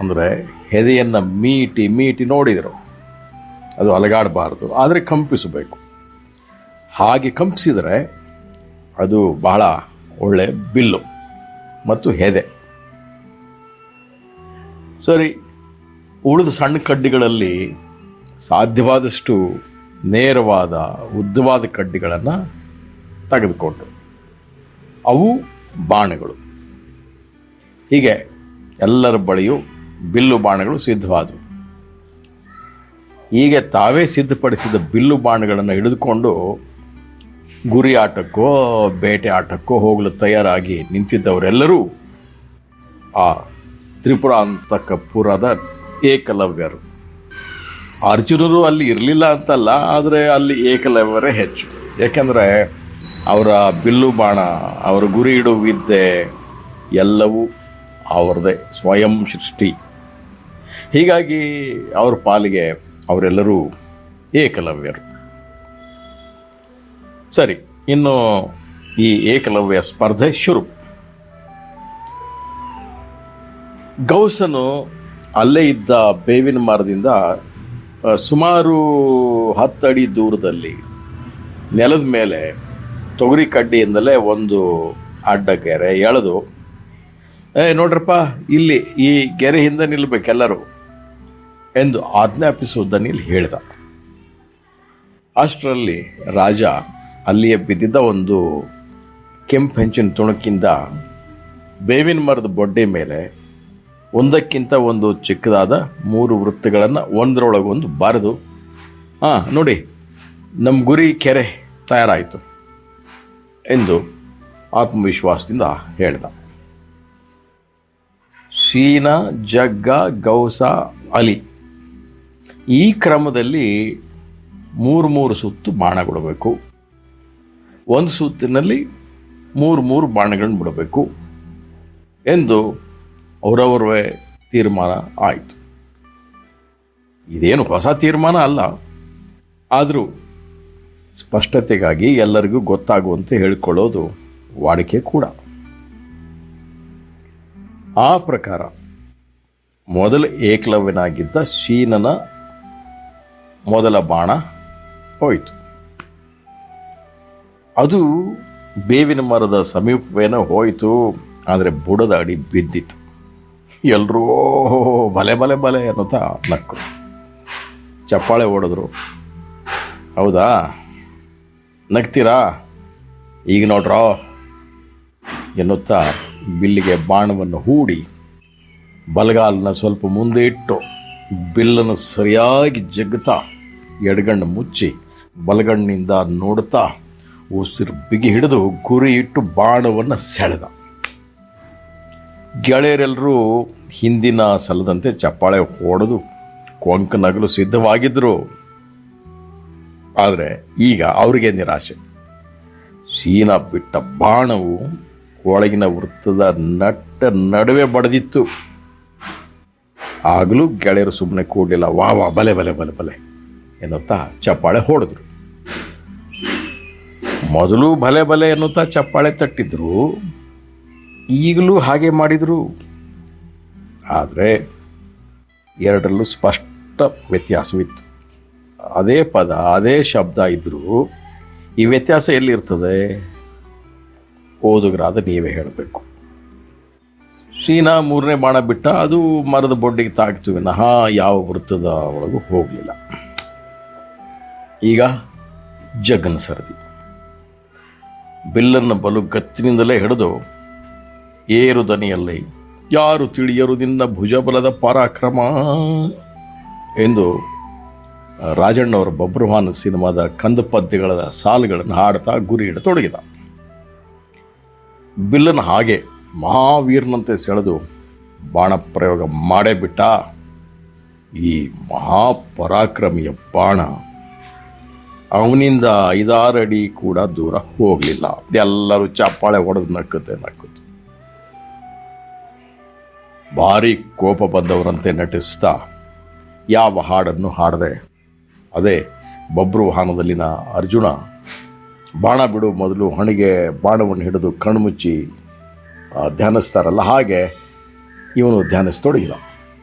ಅಂದರೆ ಹೆದೆಯನ್ನು ಮೀಟಿ ಮೀಟಿ ನೋಡಿದರು ಅದು ಅಲಗಾಡಬಾರ್ದು ಆದರೆ ಕಂಪಿಸಬೇಕು ಹಾಗೆ ಕಂಪಿಸಿದರೆ ಅದು ಬಹಳ ಒಳ್ಳೆ ಬಿಲ್ಲು ಮತ್ತು ಹೆದೆ ಸರಿ ಉಳಿದ ಸಣ್ಣ ಕಡ್ಡಿಗಳಲ್ಲಿ ಸಾಧ್ಯವಾದಷ್ಟು ನೇರವಾದ ಉದ್ದವಾದ ಕಡ್ಡಿಗಳನ್ನು ತೆಗೆದುಕೊಂಡು ಅವು ಬಾಣಗಳು ಹೀಗೆ ಎಲ್ಲರ ಬಳಿಯೂ ಬಿಲ್ಲು ಬಾಣಗಳು ಸಿದ್ಧವಾದವು ಹೀಗೆ ತಾವೇ ಸಿದ್ಧಪಡಿಸಿದ ಬಿಲ್ಲು ಬಾಣಗಳನ್ನು ಹಿಡಿದುಕೊಂಡು ಗುರಿ ಆಟಕ್ಕೋ ಬೇಟೆ ಆಟಕ್ಕೋ ಹೋಗಲು ತಯಾರಾಗಿ ನಿಂತಿದ್ದವರೆಲ್ಲರೂ ಆ ತ್ರಿಪುರಾಂತಕಪುರದ ಏಕಲವ್ಯರು ಅರ್ಜುನರು ಅಲ್ಲಿ ಇರಲಿಲ್ಲ ಅಂತಲ್ಲ ಆದರೆ ಅಲ್ಲಿ ಏಕಲವ್ಯರೇ ಹೆಚ್ಚು ಯಾಕೆಂದರೆ ಅವರ ಬಿಲ್ಲು ಬಾಣ ಅವರ ಗುರಿ ಇಡುವ ವಿದ್ಯೆ ಎಲ್ಲವೂ ಅವರದೇ ಸ್ವಯಂ ಸೃಷ್ಟಿ ಹೀಗಾಗಿ ಅವ್ರ ಪಾಲಿಗೆ ಅವರೆಲ್ಲರೂ ಏಕಲವ್ಯರು ಸರಿ ಇನ್ನು ಈ ಏಕಲವ್ಯ ಸ್ಪರ್ಧೆ ಶುರು ಗೌಸನು ಅಲ್ಲೇ ಇದ್ದ ಬೇವಿನ ಮರದಿಂದ ಆ, ಸುಮಾರು ಹತ್ತು ಅಡಿ ದೂರದಲ್ಲಿ ನೆಲದ ಮೇಲೆ ತೊಗರಿ ಕಡ್ಡಿಯಿಂದಲೇ ಒಂದು ಅಡ್ಡ ಗೆರೆ ಎಳೆದು ಏ ನೋಡ್ರಪ್ಪ ಇಲ್ಲಿ ಈ ಗೆರೆ ಹಿಂದೆ ನಿಲ್ಬೇಕೆಲ್ಲರೂ ಎಂದು ಆಜ್ಞಾಪಿಸುವ ದನಿಯಲ್ಲಿ ಹೇಳಿದ ಅಷ್ಟರಲ್ಲಿ ರಾಜ ಅಲ್ಲಿಯೇ ಬಿದ್ದಿದ್ದ ಒಂದು ಕೆಂಪು ಹೆಂಚಿನ ತುಣುಕಿಂದ ಬೇವಿನ ಮರದ ಬೊಡ್ಡೆ ಮೇಲೆ ಒಂದಕ್ಕಿಂತ ಒಂದು ಚಿಕ್ಕದಾದ ಮೂರು ವೃತ್ತಗಳನ್ನು ಒಂದರೊಳಗೊಂದು ಬರೆದು ಹಾಂ ನೋಡಿ ನಮ್ಮ ಗುರಿ ಕೆರೆ ತಯಾರಾಯಿತು ಎಂದು ಆತ್ಮವಿಶ್ವಾಸದಿಂದ ಹೇಳಿದ ಶೀನ ಜಗ್ಗ ಗೌಸ ಅಲಿ ಈ ಕ್ರಮದಲ್ಲಿ ಮೂರು ಮೂರು ಸುತ್ತು ಬಾಣ ಬಿಡಬೇಕು ಒಂದು ಸುತ್ತಿನಲ್ಲಿ ಮೂರು ಮೂರು ಬಾಣಗಳನ್ನು ಬಿಡಬೇಕು ಎಂದು ಅವರವರವೇ ತೀರ್ಮಾನ ಆಯಿತು ಇದೇನು ಹೊಸ ತೀರ್ಮಾನ ಅಲ್ಲ ಆದರೂ ಸ್ಪಷ್ಟತೆಗಾಗಿ ಎಲ್ಲರಿಗೂ ಗೊತ್ತಾಗುವಂತೆ ಹೇಳಿಕೊಳ್ಳೋದು ವಾಡಿಕೆ ಕೂಡ ಆ ಪ್ರಕಾರ ಮೊದಲ ಏಕಲವ್ಯನಾಗಿದ್ದ ಶೀನನ ಮೊದಲ ಬಾಣ ಹೋಯಿತು ಅದು ಬೇವಿನ ಮರದ ಸಮೀಪವೇನೋ ಹೋಯಿತು ಆದರೆ ಬುಡದ ಅಡಿ ಬಿದ್ದಿತ್ತು ಎಲ್ಲರೂ ಬಲೆ ಬಲೆ ಬಲೆ ಅನ್ನುತ್ತಾ ನಕ್ಕು ಚಪ್ಪಾಳೆ ಹೊಡೆದ್ರು ಹೌದಾ ನಗ್ತೀರಾ ಈಗ ನೋಡ್ರೋ ಎನ್ನುತ್ತಾ ಬಿಲ್ಲಿಗೆ ಬಾಣವನ್ನು ಹೂಡಿ ಬಲಗಾಲನ್ನ ಸ್ವಲ್ಪ ಮುಂದೆ ಇಟ್ಟು ಬಿಲ್ಲನ್ನು ಸರಿಯಾಗಿ ಜಗ್ಗುತ್ತಾ ಎಡಗಣ್ಣು ಮುಚ್ಚಿ ಬಲಗಣ್ಣಿಂದ ನೋಡುತ್ತಾ ಉಸಿರು ಬಿಗಿ ಹಿಡಿದು ಗುರಿ ಇಟ್ಟು ಬಾಣವನ್ನು ಸೆಳೆದ ಗೆಳೆಯರೆಲ್ಲರೂ ಹಿಂದಿನ ಸಲದಂತೆ ಚಪ್ಪಾಳೆ ಹೊಡೆದು ಕೊಂಕ ನಗಲು ಸಿದ್ಧವಾಗಿದ್ದರು ಆದರೆ ಈಗ ಅವರಿಗೆ ನಿರಾಶೆ ಶೀನ ಬಿಟ್ಟ ಬಾಣವು ಒಳಗಿನ ವೃತ್ತದ ನಟ್ಟ ನಡುವೆ ಬಡದಿತ್ತು ಆಗಲೂ ಗೆಳೆಯರು ಸುಮ್ಮನೆ ಕೂಡಲಿಲ್ಲ ವಾ ವಾ ಬಲೆ ಬಲೆ ಬಲೆ ಬಲೆ ಎನ್ನುತ್ತಾ ಚಪ್ಪಾಳೆ ಹೊಡೆದ್ರು ಮೊದಲು ಬಲೆ ಬಲೆ ಎನ್ನುತ್ತಾ ಚಪ್ಪಾಳೆ ತಟ್ಟಿದ್ರು ಈಗಲೂ ಹಾಗೆ ಮಾಡಿದರು ಆದರೆ ಎರಡರಲ್ಲೂ ಸ್ಪಷ್ಟ ವ್ಯತ್ಯಾಸವಿತ್ತು ಅದೇ ಪದ ಅದೇ ಶಬ್ದ ಇದ್ದರೂ ಈ ವ್ಯತ್ಯಾಸ ಎಲ್ಲಿರ್ತದೆ ಓದುಗರಾದ ನೀವೇ ಹೇಳಬೇಕು ಶೀನಾ ಮೂರನೇ ಬಾಣ ಬಿಟ್ಟ ಅದು ಮರದ ಬೊಡ್ಡಿಗೆ ತಾಕಿತು ವಿನಃ ಯಾವ ವೃತ್ತದ ಒಳಗೂ ಹೋಗಲಿಲ್ಲ ಈಗ ಜಗ್ಗನ ಸರದಿ ಬಿಲ್ಲನ್ನು ಬಲು ಗತ್ತಿನಿಂದಲೇ ಹಿಡಿದು ಏರು ದನಿಯಲ್ಲಿ ಯಾರು ತಿಳಿಯರು ನಿನ್ನ ಭುಜಬಲದ ಪರಾಕ್ರಮ ಎಂದು ರಾಜಣ್ಣವರ ಬಬ್ರುವಾನ ಸಿನಿಮಾದ ಕಂದ ಪದ್ಯಗಳ ಸಾಲುಗಳನ್ನು ಹಾಡ್ತಾ ಗುರಿ ಇಡತೊಡಗಿದ ಬಿಲ್ಲನ್ನು ಹಾಗೆ ಮಹಾವೀರನಂತೆ ಸೆಳೆದು ಬಾಣ ಪ್ರಯೋಗ ಮಾಡೇ ಬಿಟ್ಟ ಈ ಮಹಾಪರಾಕ್ರಮಿಯ ಬಾಣ ಅವನಿಂದ ಐದಾರು ಅಡಿ ಕೂಡ ದೂರ ಹೋಗಲಿಲ್ಲ ಎಲ್ಲರೂ ಚಪ್ಪಾಳೆ ಹೊಡೆದು ನಕ್ಕುತ್ತೆ ನಕ್ಕುತ್ತೆ ಭಾರಿ ಕೋಪ ಬಂದವರಂತೆ ನಟಿಸ್ತಾ ಯಾವ ಹಾಡನ್ನು ಹಾಡದೆ ಅದೇ ಬಬ್ರುವಾಹನದಲ್ಲಿನ ಅರ್ಜುನ ಬಾಣ ಬಿಡು ಮೊದಲು ಹಣಿಗೆ ಬಾಣವನ್ನು ಹಿಡಿದು ಕಣ್ಮುಚ್ಚಿ ಆ, ಧ್ಯಾನಿಸ್ತಾರಲ್ಲ ಹಾಗೆ ಇವನು ಧ್ಯಾನಿಸ್ತೊಡಗಿದ